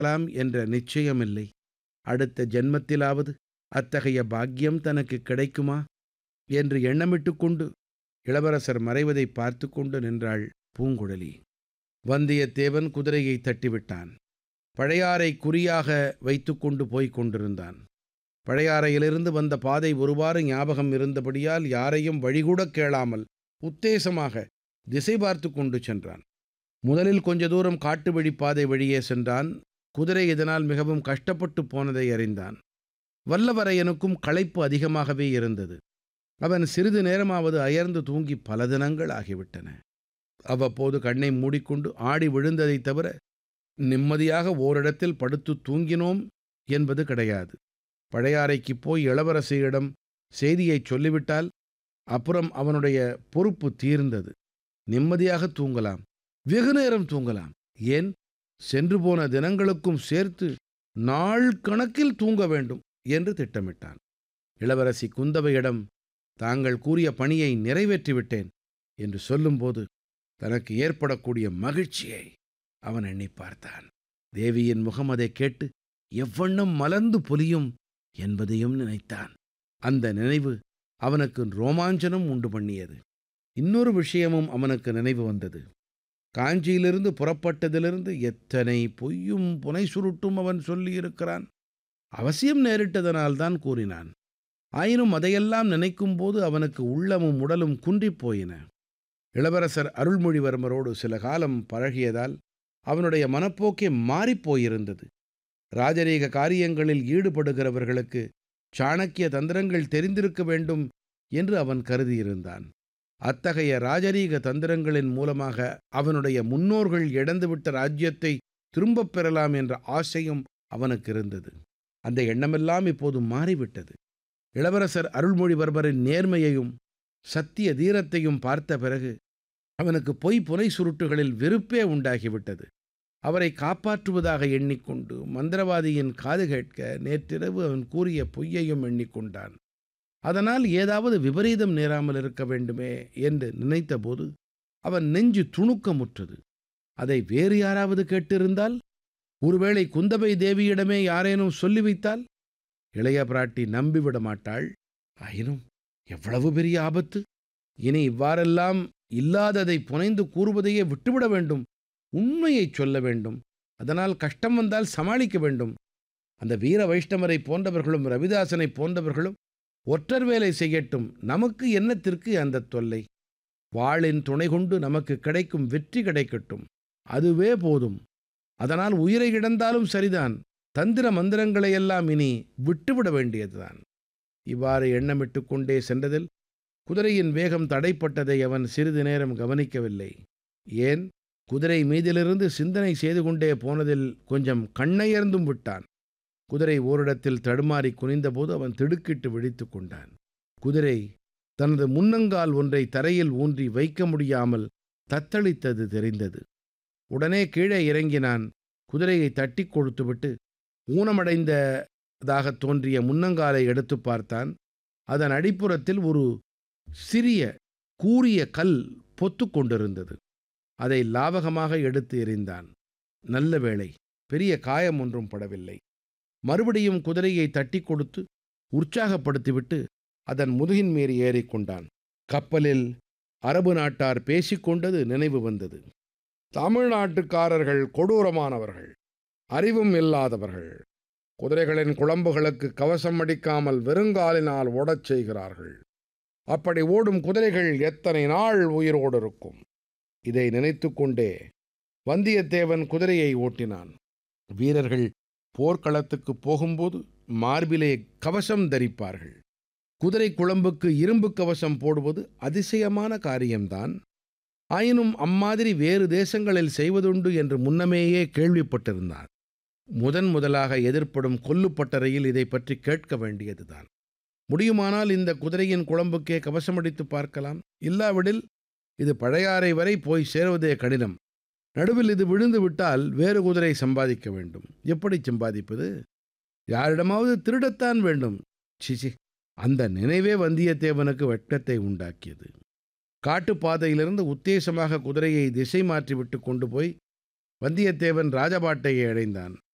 பார்க்கலாம் என்ற நிச்சயமில்லை அடுத்த ஜென்மத்திலாவது அத்தகைய பாக்கியம் தனக்கு கிடைக்குமா என்று எண்ணமிட்டு கொண்டு இளவரசர் மறைவதை பார்த்து கொண்டு நின்றாள் பூங்குழலி வந்தியத்தேவன் குதிரையை தட்டிவிட்டான் பழையாறை குறியாக வைத்து கொண்டு போய்க் கொண்டிருந்தான் பழையாறையிலிருந்து வந்த பாதை ஒருவாறு ஞாபகம் இருந்தபடியால் யாரையும் வழிகூடக் கேளாமல் உத்தேசமாக திசை பார்த்து கொண்டு சென்றான் முதலில் கொஞ்ச தூரம் காட்டு வழி பாதை வழியே சென்றான் குதிரை இதனால் மிகவும் கஷ்டப்பட்டு போனதை அறிந்தான் வல்லவரையனுக்கும் களைப்பு அதிகமாகவே இருந்தது அவன் சிறிது நேரமாவது அயர்ந்து தூங்கி பல தினங்கள் ஆகிவிட்டன அவ்வப்போது கண்ணை மூடிக்கொண்டு ஆடி விழுந்ததைத் தவிர நிம்மதியாக ஓரிடத்தில் படுத்து தூங்கினோம் என்பது கிடையாது பழையாறைக்கு போய் இளவரசியிடம் செய்தியைச் சொல்லிவிட்டால் அப்புறம் அவனுடைய பொறுப்பு தீர்ந்தது நிம்மதியாக தூங்கலாம் வெகு நேரம் தூங்கலாம் ஏன் சென்று போன தினங்களுக்கும் சேர்த்து நாள் கணக்கில் தூங்க வேண்டும் என்று திட்டமிட்டான் இளவரசி குந்தவையிடம் தாங்கள் கூறிய பணியை நிறைவேற்றிவிட்டேன் என்று சொல்லும்போது தனக்கு ஏற்படக்கூடிய மகிழ்ச்சியை அவன் எண்ணி பார்த்தான் தேவியின் முகம் அதை கேட்டு எவ்வண்ணம் மலர்ந்து பொலியும் என்பதையும் நினைத்தான் அந்த நினைவு அவனுக்கு ரோமாஞ்சனம் உண்டு பண்ணியது இன்னொரு விஷயமும் அவனுக்கு நினைவு வந்தது காஞ்சியிலிருந்து புறப்பட்டதிலிருந்து எத்தனை பொய்யும் புனை சுருட்டும் அவன் சொல்லியிருக்கிறான் அவசியம் நேரிட்டதனால்தான் கூறினான் ஆயினும் அதையெல்லாம் நினைக்கும்போது அவனுக்கு உள்ளமும் உடலும் குன்றிப் போயின இளவரசர் அருள்மொழிவர்மரோடு சில காலம் பழகியதால் அவனுடைய மனப்போக்கே மாறிப்போயிருந்தது ராஜரீக காரியங்களில் ஈடுபடுகிறவர்களுக்கு சாணக்கிய தந்திரங்கள் தெரிந்திருக்க வேண்டும் என்று அவன் கருதியிருந்தான் அத்தகைய ராஜரீக தந்திரங்களின் மூலமாக அவனுடைய முன்னோர்கள் இழந்துவிட்ட ராஜ்யத்தை திரும்பப் பெறலாம் என்ற ஆசையும் அவனுக்கு இருந்தது அந்த எண்ணமெல்லாம் இப்போது மாறிவிட்டது இளவரசர் அருள்மொழிவர்மரின் நேர்மையையும் சத்திய தீரத்தையும் பார்த்த பிறகு அவனுக்கு பொய் புனை சுருட்டுகளில் வெறுப்பே உண்டாகிவிட்டது அவரை காப்பாற்றுவதாக எண்ணிக்கொண்டு மந்திரவாதியின் காது கேட்க நேற்றிரவு அவன் கூறிய பொய்யையும் எண்ணிக்கொண்டான் அதனால் ஏதாவது விபரீதம் நேராமல் இருக்க வேண்டுமே என்று நினைத்தபோது அவன் நெஞ்சு துணுக்கமுற்றது அதை வேறு யாராவது கேட்டிருந்தால் ஒருவேளை குந்தவை தேவியிடமே யாரேனும் சொல்லி வைத்தால் இளைய பிராட்டி நம்பிவிட மாட்டாள் ஆயினும் எவ்வளவு பெரிய ஆபத்து இனி இவ்வாறெல்லாம் இல்லாததை புனைந்து கூறுவதையே விட்டுவிட வேண்டும் உண்மையைச் சொல்ல வேண்டும் அதனால் கஷ்டம் வந்தால் சமாளிக்க வேண்டும் அந்த வீர வைஷ்ணவரை போன்றவர்களும் ரவிதாசனை போன்றவர்களும் ஒற்றர் வேலை செய்யட்டும் நமக்கு என்னத்திற்கு அந்த தொல்லை வாளின் துணை கொண்டு நமக்கு கிடைக்கும் வெற்றி கிடைக்கட்டும் அதுவே போதும் அதனால் உயிரை இழந்தாலும் சரிதான் தந்திர மந்திரங்களையெல்லாம் இனி விட்டுவிட வேண்டியதுதான் இவ்வாறு எண்ணமிட்டு கொண்டே சென்றதில் குதிரையின் வேகம் தடைப்பட்டதை அவன் சிறிது நேரம் கவனிக்கவில்லை ஏன் குதிரை மீதிலிருந்து சிந்தனை செய்து கொண்டே போனதில் கொஞ்சம் கண்ணயர்ந்தும் விட்டான் குதிரை ஓரிடத்தில் தடுமாறி குனிந்தபோது அவன் திடுக்கிட்டு விழித்து கொண்டான் குதிரை தனது முன்னங்கால் ஒன்றை தரையில் ஊன்றி வைக்க முடியாமல் தத்தளித்தது தெரிந்தது உடனே கீழே இறங்கினான் குதிரையை தட்டி கொடுத்துவிட்டு ஊனமடைந்ததாக தோன்றிய முன்னங்காலை எடுத்து பார்த்தான் அதன் அடிப்புறத்தில் ஒரு சிறிய கூரிய கல் பொத்து கொண்டிருந்தது அதை லாவகமாக எடுத்து எறிந்தான் நல்ல வேளை பெரிய காயம் ஒன்றும் படவில்லை மறுபடியும் குதிரையை தட்டி கொடுத்து உற்சாகப்படுத்திவிட்டு அதன் முதுகின் மீறி ஏறிக்கொண்டான் கப்பலில் அரபு நாட்டார் பேசிக்கொண்டது நினைவு வந்தது தமிழ்நாட்டுக்காரர்கள் கொடூரமானவர்கள் அறிவும் இல்லாதவர்கள் குதிரைகளின் குழம்புகளுக்கு கவசம் அடிக்காமல் வெறுங்காலினால் ஓடச் செய்கிறார்கள் அப்படி ஓடும் குதிரைகள் எத்தனை நாள் உயிரோடு இருக்கும் இதை நினைத்து கொண்டே வந்தியத்தேவன் குதிரையை ஓட்டினான் வீரர்கள் போர்க்களத்துக்கு போகும்போது மார்பிலே கவசம் தரிப்பார்கள் குதிரை குழம்புக்கு இரும்பு கவசம் போடுவது அதிசயமான காரியம்தான் ஆயினும் அம்மாதிரி வேறு தேசங்களில் செய்வதுண்டு என்று முன்னமேயே கேள்விப்பட்டிருந்தான் முதன் முதலாக எதிர்ப்படும் கொல்லுப்பட்டறையில் இதை பற்றி கேட்க வேண்டியதுதான் முடியுமானால் இந்த குதிரையின் குழம்புக்கே கவசமடித்து பார்க்கலாம் இல்லாவிடில் இது பழையாறை வரை போய் சேருவதே கடினம் நடுவில் இது விழுந்து விட்டால் வேறு குதிரை சம்பாதிக்க வேண்டும் எப்படி சம்பாதிப்பது யாரிடமாவது திருடத்தான் வேண்டும் சிசி அந்த நினைவே வந்தியத்தேவனுக்கு வெட்கத்தை உண்டாக்கியது காட்டுப்பாதையிலிருந்து உத்தேசமாக குதிரையை திசை மாற்றிவிட்டு கொண்டு போய் வந்தியத்தேவன் ராஜபாட்டையை அடைந்தான்